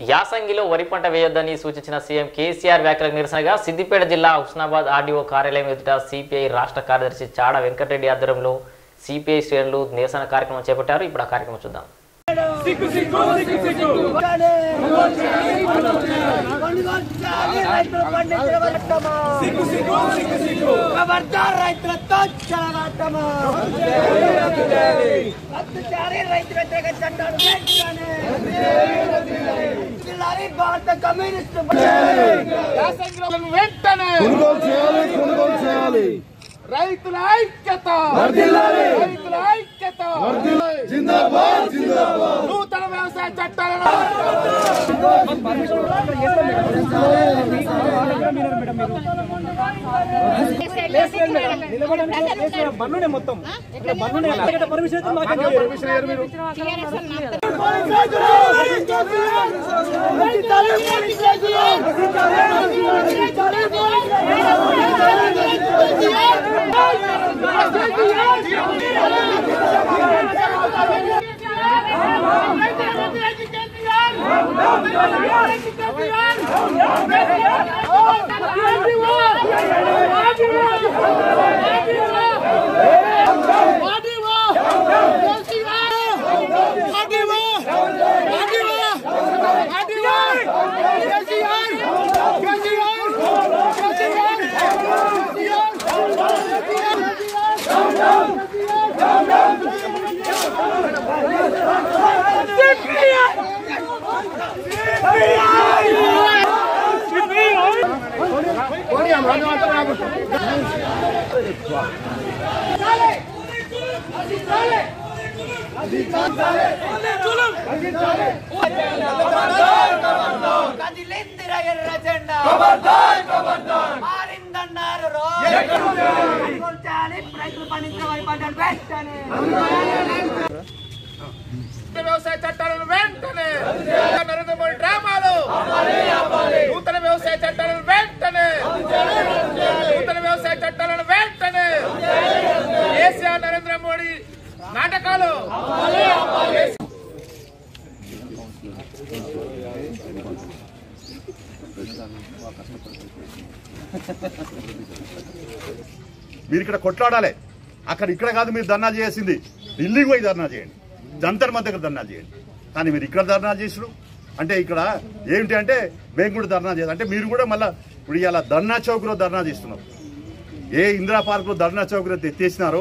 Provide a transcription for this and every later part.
యాసంగిలో వరి పంట వేయొద్దని సూచించిన సీఎం కేసీఆర్ వ్యాఖ్యలకు నిరసనగా సిద్దిపేట జిల్లా హుస్నాబాద్ ఆర్డీఓ కార్యాలయం ఎదుట సిపిఐ రాష్ట్ర కార్యదర్శి చాడ వెంకటరెడ్డి ఆధ్వర్యంలో సిపిఐ శ్రేణులు నిరసన కార్యక్రమం చేపట్టారు ఇప్పుడు ఆ కార్యక్రమం చూద్దాం ఖబర్దార్ రైతులతో చెలగాటమా రద్దు చేయాలి రైతు వ్యతిరేక చట్టాలు వెంటనే జిల్లాని భారత కమ్యూనిస్టు యాసంగిలను వెంటనే కొనుగోలు చేయాలి కొనుగోలు చేయాలి రైతుల ఐక్యత రైతుల ఐక్యత జిందాబాద్ జిందాబాద్ నూతన వ్యవసాయ చట్టాలను కదిలిందిర ఎర్ర జెండా మారిందన్నారు రో. కొనుగోలు చేయాలి, రైతులు పండించిన వరి పంటలు వెంటనే నూతన వ్యవసాయ చట్టాలను వెంటనే నరేంద్ర మోడీ డ్రామాలు నూతన వ్యవసాయ చట్టాలను వెంటనే నూతన వ్యవసాయ చట్టాలను వెంటనే కేసీఆర్ నరేంద్ర మోడీ నాటకాలు మీరు ఇక్కడ కొట్లాడాలి అక్కడ ఇక్కడ కాదు మీరు ధర్నా చేయాల్సింది ఢిల్లీకి పోయి ధర్నా చేయండి జంతర్ మంత్ దగ్గర ధర్నా చేయండి కానీ మీరు ఇక్కడ ధర్నా చేసుడు అంటే ఇక్కడ ఏమిటి అంటే మేము కూడా ధర్నా చేయాలి అంటే మీరు కూడా మళ్ళీ ఇప్పుడు ఇలా ధర్నా చౌక్లో ధర్నా చేస్తున్నారు ఏ ఇందిరా పార్క్లో ధర్నా చౌక్లో ఎత్తేసినారో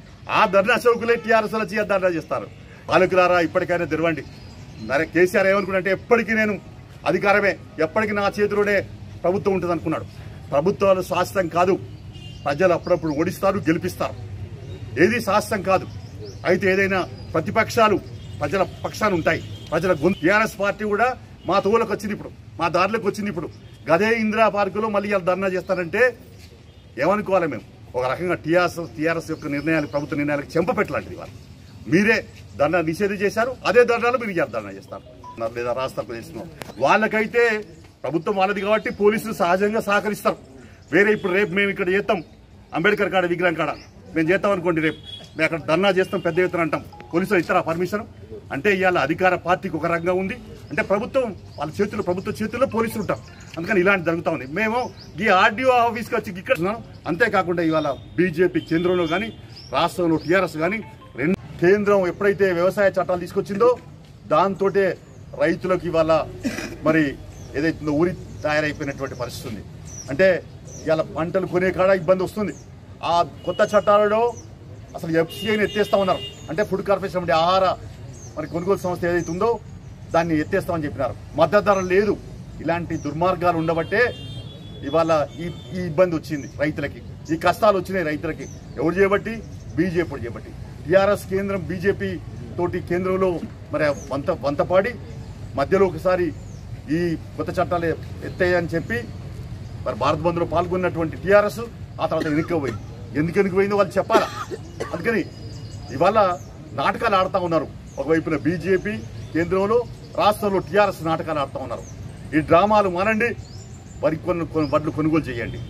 ఆ ధర్నా చౌకులే టీఆర్ఎస్ వచ్చి ధర్నా చేస్తారు పాలకులారా ఇప్పటికైనా తెరవండి మరి కేసీఆర్ ఏమనుకున్నంటే ఎప్పటికీ నేను అధికారమే ఎప్పటికీ నా చేతిలోనే ప్రభుత్వం ఉంటుంది అనుకున్నాడు ప్రభుత్వాలు శాశ్వతం కాదు ప్రజలు అప్పుడప్పుడు ఓడిస్తారు గెలిపిస్తారు ఏది శాశ్వతం కాదు అయితే ఏదైనా ప్రతిపక్షాలు ప్రజల పక్షాలు ఉంటాయి ప్రజల గొంతు టీఆర్ఎస్ పార్టీ కూడా మా తోలకు వచ్చింది ఇప్పుడు మా దారిలోకి వచ్చింది ఇప్పుడు గదే ఇందిరా పార్కులో మళ్ళీ ఇలా ధర్నా చేస్తారంటే ఏమనుకోవాలి మేము ఒక రకంగా టీఆర్ఎస్ టీఆర్ఎస్ యొక్క నిర్ణయాలు ప్రభుత్వ నిర్ణయాలకు చెంపపెట్టలాంటిది వాళ్ళు మీరే ధర్నా నిషేధం చేశారు అదే ధర్నాలు మీరు ఇవాళ ధర్నా చేస్తారు లేదా రాస్తారు చేస్తున్నాం వాళ్ళకైతే ప్రభుత్వం వాళ్ళది కాబట్టి పోలీసులు సహజంగా సహకరిస్తారు వేరే ఇప్పుడు రేపు మేము ఇక్కడ చేస్తాం అంబేద్కర్ కాడ విగ్రహం కాడ మేము చేస్తాం అనుకోండి రేపు మేము అక్కడ ధర్నా చేస్తాం పెద్ద ఎత్తున అంటాం పోలీసులు ఇస్తారా పర్మిషన్ అంటే ఇవాళ అధికార పార్టీకి ఒక రకంగా ఉంది అంటే ప్రభుత్వం వాళ్ళ చేతుల్లో ప్రభుత్వ చేతుల్లో పోలీసులు ఉంటారు అందుకని ఇలాంటి జరుగుతా ఉంది మేము ఈ ఆర్డీఓ ఆఫీస్కి వచ్చి ఇక్కడ ఉన్నాం. అంతేకాకుండా ఇవాళ బీజేపీ కేంద్రంలో కానీ రాష్ట్రంలో టీఆర్ఎస్ కానీ రెండు కేంద్రం ఎప్పుడైతే వ్యవసాయ చట్టాలు తీసుకొచ్చిందో దాంతోటే రైతులకు ఇవాళ మరి ఏదైతుందో ఊరి తయారైపోయినటువంటి పరిస్థితి ఉంది అంటే ఇవాళ పంటలు కొనే కాడ ఇబ్బంది వస్తుంది ఆ కొత్త చట్టాలలో అసలు ఎఫ్సీఐని ఎత్తేస్తా ఉన్నారు అంటే ఫుడ్ కార్పొరేషన్ వంటి ఆహార మరి కొనుగోలు సంస్థ ఏదైతే ఉందో దాన్ని ఎత్తేస్తామని చెప్పినారు మద్దతు ధర లేదు ఇలాంటి దుర్మార్గాలు ఉండబట్టే ఇవాళ ఈ ఈ ఇబ్బంది వచ్చింది రైతులకి ఈ కష్టాలు వచ్చినాయి రైతులకి ఎవరు చేయబట్టి బీజేపీ చేయబట్టి టీఆర్ఎస్ కేంద్రం బీజేపీ తోటి కేంద్రంలో మరి వంత వంతపాడి మధ్యలో ఒకసారి ఈ కొత్త చట్టాలు ఎత్తేయని చెప్పి మరి భారత్ బంద్లో పాల్గొన్నటువంటి టీఆర్ఎస్ ఆ తర్వాత వెనుకపోయింది ఎందుకు వెనుకపోయిందో వాళ్ళు చెప్పాలా అందుకని ఇవాళ నాటకాలు ఆడుతూ ఉన్నారు ఒకవైపున బీజేపీ కేంద్రంలో రాష్ట్రంలో టీఆర్ఎస్ నాటకాలు ఆడుతూ ఉన్నారు ఈ డ్రామాలు మానండి వరి కొన్ని కొన్ని వడ్లు కొనుగోలు చేయండి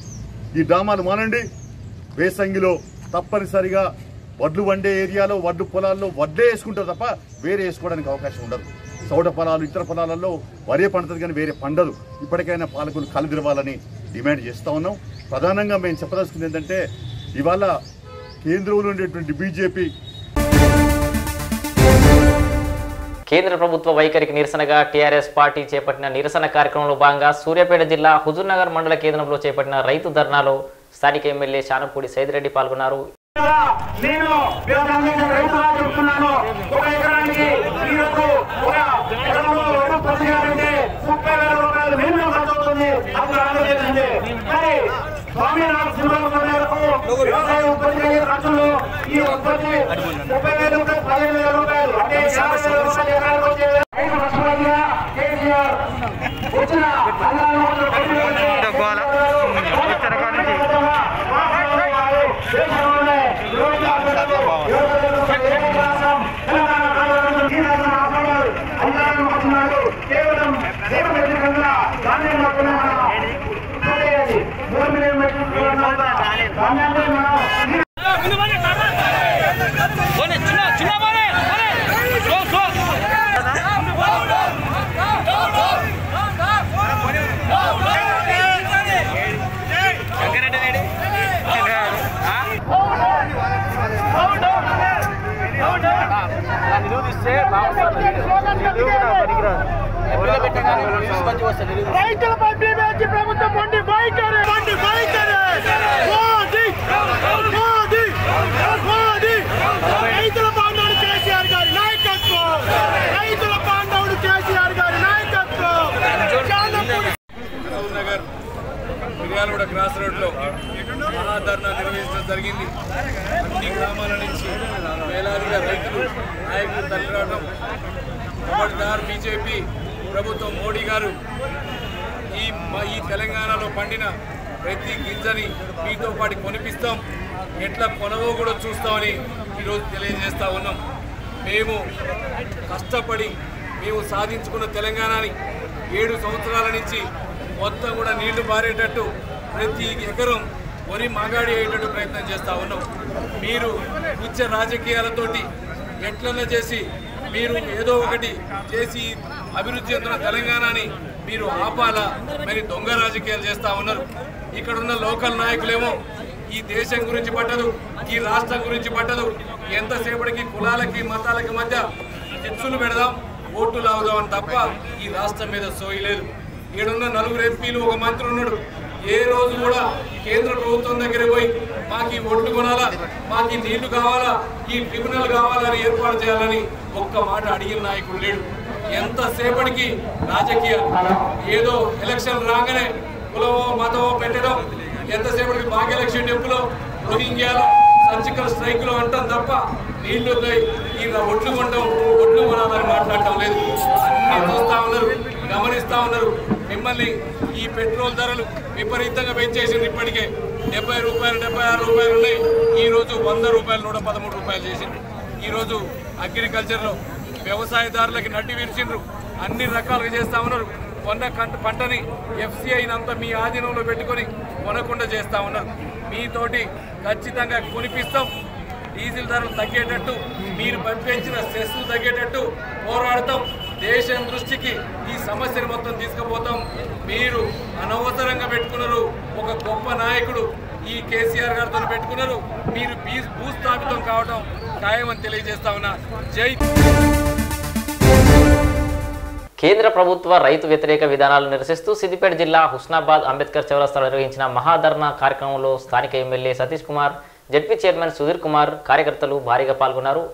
ఈ డ్రామాలు మానండి వేసంగిలో తప్పనిసరిగా వడ్లు వండే ఏరియాలో వడ్లు పొలాల్లో వడ్లే వేసుకుంటారు తప్ప వేరే వేసుకోవడానికి అవకాశం ఉండదు చౌట పొలాలు ఇతర పొలాలలో వరే పండుతుంది కానీ వేరే పండదు ఇప్పటికైనా పాలకులు కళ్ళు తెరవాలని డిమాండ్ చేస్తూ ఉన్నాం ప్రధానంగా మేము చెప్పదలుచుకుంది ఏంటంటే ఇవాళ కేంద్రంలో ఉండేటువంటి బీజేపీ కేంద్ర ప్రభుత్వ వైఖరికి నిరసనగా టీఆర్ఎస్ పార్టీ చేపట్టిన నిరసన కార్యక్రమంలో భాగంగా సూర్యాపేట జిల్లా హుజూర్నగర్ మండల కేంద్రంలో చేపట్టిన రైతు ధర్నాలో స్థానిక ఎమ్మెల్యే శానపూడి సైదిరెడ్డి పాల్గొన్నారు నేను వ్యవసాయం రైతులా చెప్తున్నాను ఒక ఎకరానికి ఈరోజు ఒక ఎకరంలో రెండు పసిగారంటే ముప్పై వేల రూపాయలు మినిమం ఖర్చు అవుతుంది అప్పుడు ఆలోచించండి కానీ స్వామినాథన్ సినిమా మేరకు వ్యవసాయ ఉత్పత్తి అయ్యే ఖర్చులు ఈ ఉత్పత్తి ముప్పై వేల రూపాయలు పదిహేను వేల రూపాయలు అంటే యాభై వేల రూపాయలు ఎకరానికి వచ్చే రైతు నష్టపోయినా కేసీఆర్ వచ్చిన అన్నాలను కొంచెం బయటకు పెట్టి దేశంలోనే యువత కేవలం దేవతంగా ధాన్యం మాత్రమే మనం చూడేయాలి మూడు మిలియన్ మెట్రిక్ ధాన్యాన్ని మనం రైతులపై బీజేపీ ప్రభుత్వం మొండి వైఖరి మొండి వైఖరి మోదీ మోదీ మోదీ రైతుల బాంధవుడు కేసీఆర్ గారి నాయకత్వం రైతుల బాంధవుడు కేసీఆర్ గారి నాయకత్వం చాలాపూడి నగర్ మిర్యాలగూడ క్రాస్ రోడ్లో మహాధర్నా నిర్వహించడం జరిగింది అన్ని గ్రామాల నుంచి వేలాదిగా రైతులు నాయకులు తరలిరావడం ఖబర్దార్ బీజేపీ ప్రభుత్వం మోడీ గారు ఈ మ- ఈ తెలంగాణలో పండిన ప్రతి గింజని మీతో పాటు కొనిపిస్తాం ఎట్లా కొనవో కూడా చూస్తామని ఈరోజు తెలియజేస్తా ఉన్నాం మేము కష్టపడి మేము సాధించుకున్న తెలంగాణని ఏడు సంవత్సరాల నుంచి మొత్తం కూడా నీళ్లు పారేటట్టు ప్రతి ఎకరం వరి మాగాడి అయ్యేటట్టు ప్రయత్నం చేస్తూ ఉన్నాం మీరు ఉచ్చ రాజకీయాలతోటి ఎట్లన్నా చేసి మీరు ఏదో ఒకటి చేసి అభివృద్ధి చెందిన తెలంగాణని మీరు ఆపాలా మరి దొంగ రాజకీయాలు చేస్తూ ఉన్నారు ఇక్కడున్న లోకల్ నాయకులేమో ఈ దేశం గురించి పట్టదు ఈ రాష్ట్రం గురించి పట్టదు ఎంతసేపటికి కులాలకి మతాలకి మధ్య చిచ్చులు పెడదాం ఓట్లు లాగుదాం తప్ప ఈ రాష్ట్రం మీద సోయి లేదు ఈడున్న నలుగురు ఎంపీలు ఒక మంత్రి ఉన్నాడు ఏ రోజు కూడా కేంద్ర ప్రభుత్వం దగ్గర పోయి మాకు ఈ ఒడ్లు కొనాలా మాకు ఈ నీళ్లు కావాలా ఈ ట్రిబ్యునల్ కావాలని ఏర్పాటు చేయాలని ఒక్క మాట అడిగిన నాయకుడు లేడు ఎంతసేపటికి రాజకీయ ఏదో ఎలక్షన్ రాగానే కులమో మతమో పెట్టడం ఎంతసేపటికి భాగ్యలక్ష్మి టెంపుల్ రోహింగ్యాలో సర్జికల్ స్ట్రైక్లు అంటాం తప్ప నీళ్లు ఈ ఒడ్లు కొంటాం ఒడ్లు కొనాలని మాట్లాడటం లేదు అన్ని చూస్తా ఉన్నారు గమనిస్తా ఉన్నారు మిమ్మల్ని ఈ పెట్రోల్ ధరలు విపరీతంగా పెంచేసింది ఇప్పటికే డెబ్బై రూపాయలు డెబ్బై ఆరు రూపాయలు ఉన్నాయి ఈ రోజు వంద రూపాయలు నూట పదమూడు రూపాయలు చేసింది ఈ రోజు అగ్రికల్చర్లో వ్యవసాయదారులకి నడ్డి విరిచిండ్రు అన్ని రకాలుగా చేస్తా ఉన్నారు కొన్న కంట పంటని ఎఫ్సిఐనంతా మీ ఆధీనంలో పెట్టుకొని కొనకుండా చేస్తా ఉన్నారు మీతోటి ఖచ్చితంగా కొనిపిస్తాం డీజిల్ ధరలు తగ్గేటట్టు మీరు పంపించిన సెస్ తగ్గేటట్టు పోరాడతాం దేశం దృష్టికి ఈ సమస్యను మొత్తం తీసుకుపోతాం మీరు అనవసరంగా పెట్టుకున్నారు ఒక గొప్ప నాయకుడు ఈ కేసీఆర్ గారితో పెట్టుకున్నారు మీరు భూ- భూస్థాపితం కావడం ఖాయమని తెలియజేస్తా ఉన్నా జై కేంద్ర ప్రభుత్వ రైతు వ్యతిరేక విధానాలు నిరసిస్తూ సిద్దిపేట జిల్లా హుస్నాబాద్ అంబేద్కర్ చౌరస్తాలో నిర్వహించిన మహాధర్నా కార్యక్రమంలో స్థానిక MLA Satish Kumar ZP chairman Sudhir Kumar కార్యకర్తలు భారీగా పాల్గొన్నారు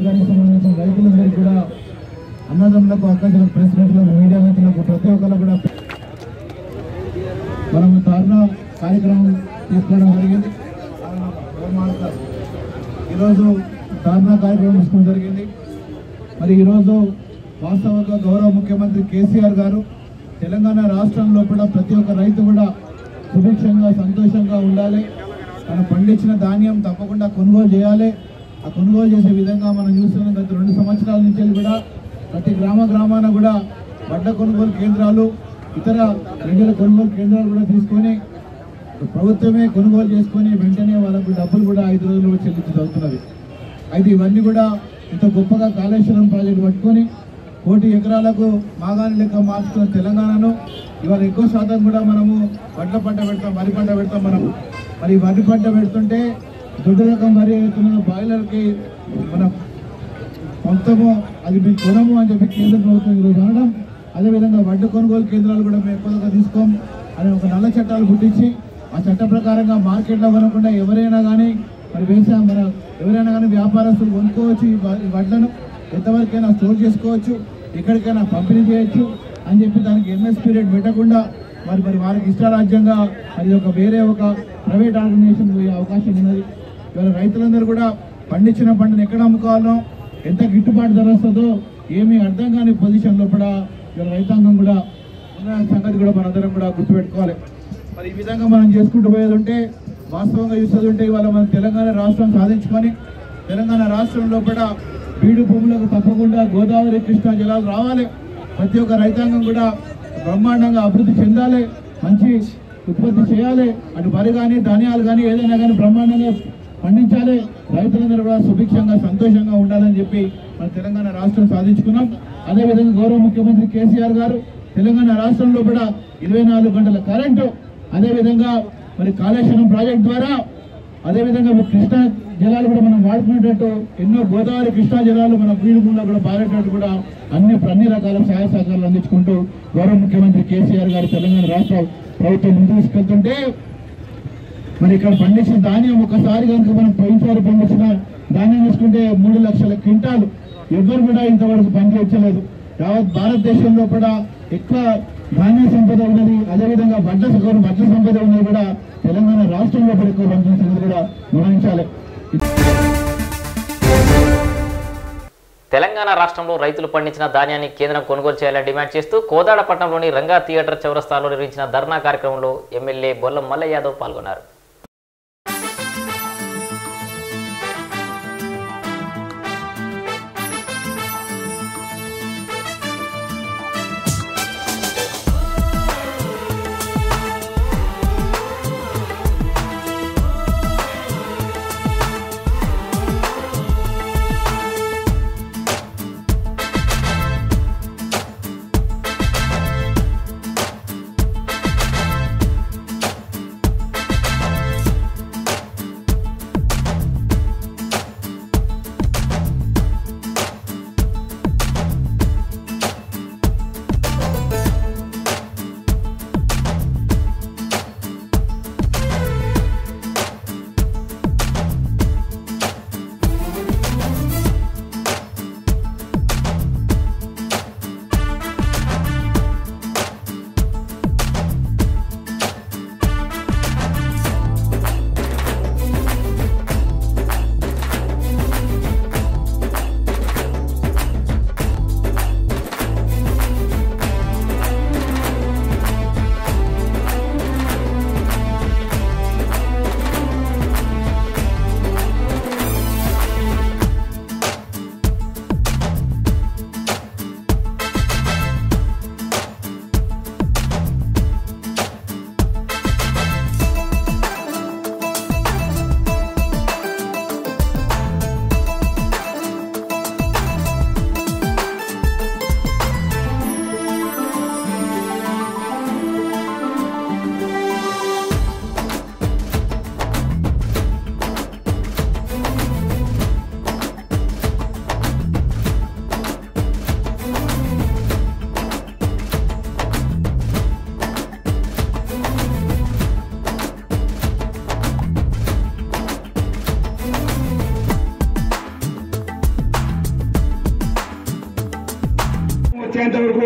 నియోజకవర్గానికి సంబంధించిన రైతులందరికీ కూడా అన్నదమ్ములకు అక్కజలకు ప్రెస్ మీట్లకు మీడియా మిత్రులకు ప్రతి ఒక్కరు కూడా మనం ధర్నా కార్యక్రమం తీసుకోవడం జరిగింది ఈరోజు ధర్నా కార్యక్రమం తీసుకోవడం జరిగింది మరి ఈరోజు వాస్తవంగా గౌరవ ముఖ్యమంత్రి కేసీఆర్ గారు తెలంగాణ రాష్ట్రంలో కూడా ప్రతి ఒక్క రైతు కూడా సుభిక్షంగా సంతోషంగా ఉండాలి తను పండించిన ధాన్యం తప్పకుండా కొనుగోలు చేయాలి ఆ కొనుగోలు చేసే విధంగా మనం చూస్తున్నాం గత రెండు సంవత్సరాల నుంచి కూడా ప్రతి గ్రామ గ్రామాన కూడా వడ్ల కొనుగోలు కేంద్రాలు ఇతర ప్రజల కొనుగోలు కేంద్రాలు కూడా తీసుకొని ప్రభుత్వమే కొనుగోలు చేసుకొని వెంటనే వాళ్ళకు డబ్బులు కూడా ఐదు రోజుల్లో చెల్లించి చదువుతున్నది అయితే ఇవన్నీ కూడా ఇంత గొప్పగా కాళేశ్వరం ప్రాజెక్టు పట్టుకొని కోటి ఎకరాలకు మాగాని లెక్క మార్చుకున్న తెలంగాణను ఇవాళ ఎక్కువ శాతం కూడా మనము వడ్ల పంట పెడతాం వరి పంట పెడతాం మనం మరి ఈ వరి పంట పెడుతుంటే దొడ్డు రకం వరి అవుతున్న బాయిలర్కి మనం మొత్తము అది మీకు కొనము అని చెప్పి కేంద్ర ప్రభుత్వం ఈరోజు అనడం అదేవిధంగా వడ్డు కొనుగోలు కేంద్రాలు కూడా మేము ఎక్కువగా తీసుకోం అని ఒక నల్ల చట్టాలు పుట్టించి ఆ చట్ట ప్రకారంగా మార్కెట్లో కొనకుండా ఎవరైనా కానీ మరి వ్యవసాయం మన ఎవరైనా కానీ వ్యాపారస్తులు కొనుక్కోవచ్చు ఈ వ- ఈ వడ్లను ఎంతవరకైనా స్టోర్ చేసుకోవచ్చు ఎక్కడికైనా పంపిణీ చేయొచ్చు అని చెప్పి దానికి ఎంఎస్పీ రేట్ పెట్టకుండా మరి మరి వారికి ఇష్టారాజ్యంగా మరి ఒక వేరే ఒక ప్రైవేట్ ఆర్గనైజేషన్ పోయే అవకాశం ఉన్నది ఇవాళ రైతులందరూ కూడా పండించిన పంటను ఎక్కడ అమ్ముకోవాలో ఎంత గిట్టుబాటు ధర వస్తుందో ఏమీ అర్థం కాని పొజిషన్లో కూడా ఇవాళ రైతాంగం కూడా ఉన్న సంగతి కూడా మనందరం కూడా గుర్తుపెట్టుకోవాలి మరి ఈ విధంగా మనం చేసుకుంటూ పోయేది ఉంటే వాస్తవంగా చూసేది ఉంటే ఇవాళ మనం తెలంగాణ రాష్ట్రం సాధించుకొని తెలంగాణ రాష్ట్రంలో కూడా బీడు భూములకు తప్పకుండా గోదావరి కృష్ణా జలాలు రావాలి ప్రతి ఒక్క రైతాంగం కూడా బ్రహ్మాండంగా అభివృద్ధి చెందాలి మంచి ఉత్పత్తి చేయాలి అటు వరి కానీ ధాన్యాలు కానీ ఏదైనా కానీ బ్రహ్మాండంగా పండించాలి రైతులందరూ కూడా సుభిక్షంగా సంతోషంగా ఉండాలని చెప్పి మన తెలంగాణ రాష్ట్రం సాధించుకున్నాం అదేవిధంగా గౌరవ ముఖ్యమంత్రి కేసీఆర్ గారు తెలంగాణ రాష్ట్రంలో కూడా ఇరవై నాలుగు గంటల కరెంటు అదేవిధంగా మరి కాళేశ్వరం ప్రాజెక్ట్ ద్వారా అదేవిధంగా మరి కృష్ణా జలాలు కూడా మనం వాడుకునేటట్టు ఎన్నో గోదావరి కృష్ణా జలాలు మన వీడుకుండా కూడా పారేటట్టు కూడా అన్ని అన్ని రకాల సహాయ సహకారాలు అందించుకుంటూ గౌరవ ముఖ్యమంత్రి కేసీఆర్ గారు తెలంగాణ రాష్ట్ర ప్రభుత్వం ముందుకు తీసుకెళ్తుంటే మరి ఇక్కడ పండించిన ధాన్యం ఒకసారి కనుక మనం పోయినసారి పండించిన ధాన్యం తీసుకుంటే మూడు లక్షల క్వింటాలు ఎవ్వరు కూడా ఇంతవరకు పండించలేదు యావత్ భారతదేశంలో కూడా ఎక్కువ ధాన్య సంపద ఉన్నది అదేవిధంగా వడ్ల సగం వడ్ల సంపద ఉన్నది కూడా తెలంగాణ రాష్ట్రంలో కూడా ఎక్కువ పండించినది కూడా గమనించాలి తెలంగాణ రాష్ట్రంలో రైతులు పండించిన ధాన్యాన్ని కేంద్రం కొనుగోలు చేయాలని డిమాండ్ చేస్తూ కోదాడ పట్టణంలోని రంగా థియేటర్ చౌరస్తాలో నిర్వహించిన ధర్నా కార్యక్రమంలో ఎమ్మెల్యే బొల్లం మల్లయ్య యాదవ్ పాల్గొన్నారు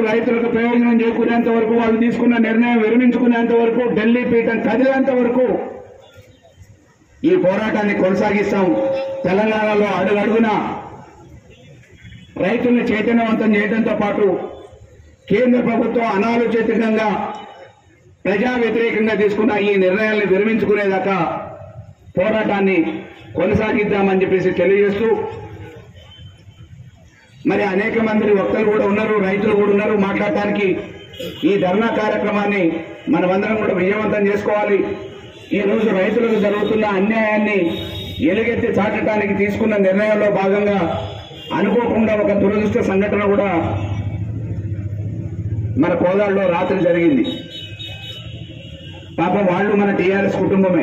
రైతులకు ప్రయోజనం చేకూరేంత వరకు వాళ్ళు తీసుకున్న నిర్ణయం విరమించుకునేంత వరకు ఢిల్లీ పీఠం కదిలేంత వరకు ఈ పోరాటాన్ని కొనసాగిస్తాం తెలంగాణలో అడుగడుగున రైతుల్ని చైతన్యవంతం చేయడంతో పాటు కేంద్ర ప్రభుత్వం అనాలోచితంగా ప్రజా వ్యతిరేకంగా తీసుకున్న ఈ నిర్ణయాల్ని విరమించుకునేదాకా పోరాటాన్ని కొనసాగిద్దామని చెప్పేసి తెలియజేస్తూ మరి అనేక మంది వక్తలు కూడా ఉన్నారు రైతులు కూడా ఉన్నారు మాట్లాడటానికి ఈ ధర్నా కార్యక్రమాన్ని మనమందరం కూడా విజయవంతం చేసుకోవాలి ఈ రోజు రైతులకు జరుగుతున్న అన్యాయాన్ని ఎలుగెత్తి చాటడానికి తీసుకున్న నిర్ణయంలో భాగంగా అనుకోకుండా ఒక దురదృష్ట సంఘటన కూడా మన కోదాడులో రాత్రి జరిగింది పాపం వాళ్ళు మన టీఆర్ఎస్ కుటుంబమే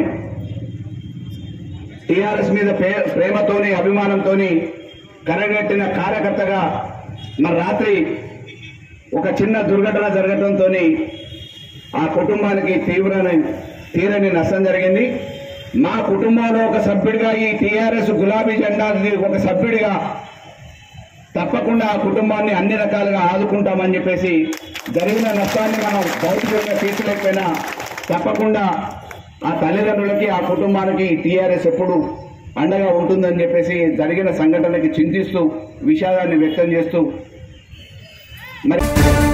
టీఆర్ఎస్ మీద ప్రే- ప్రేమతోని అభిమానంతోని కరగట్టిన కార్యకర్తగా మరి రాత్రి ఒక చిన్న దుర్ఘటన జరగడంతో ఆ కుటుంబానికి తీవ్రమైన తీరని నష్టం జరిగింది మా కుటుంబంలో ఒక సభ్యుడిగా ఈ టీఆర్ఎస్ గులాబీ జెండాకి ఒక సభ్యుడిగా తప్పకుండా ఆ కుటుంబాన్ని అన్ని రకాలుగా ఆదుకుంటామని చెప్పేసి జరిగిన నష్టాన్ని మనం భౌతికంగా తీర్చలేకపోయినా తప్పకుండా ఆ తల్లిదండ్రులకి ఆ కుటుంబానికి టీఆర్ఎస్ ఎప్పుడు అండగా ఉంటుందని చెప్పేసి జరిగిన సంఘటనకి చింతిస్తూ విషాదాన్ని వ్యక్తం చేస్తూ మరి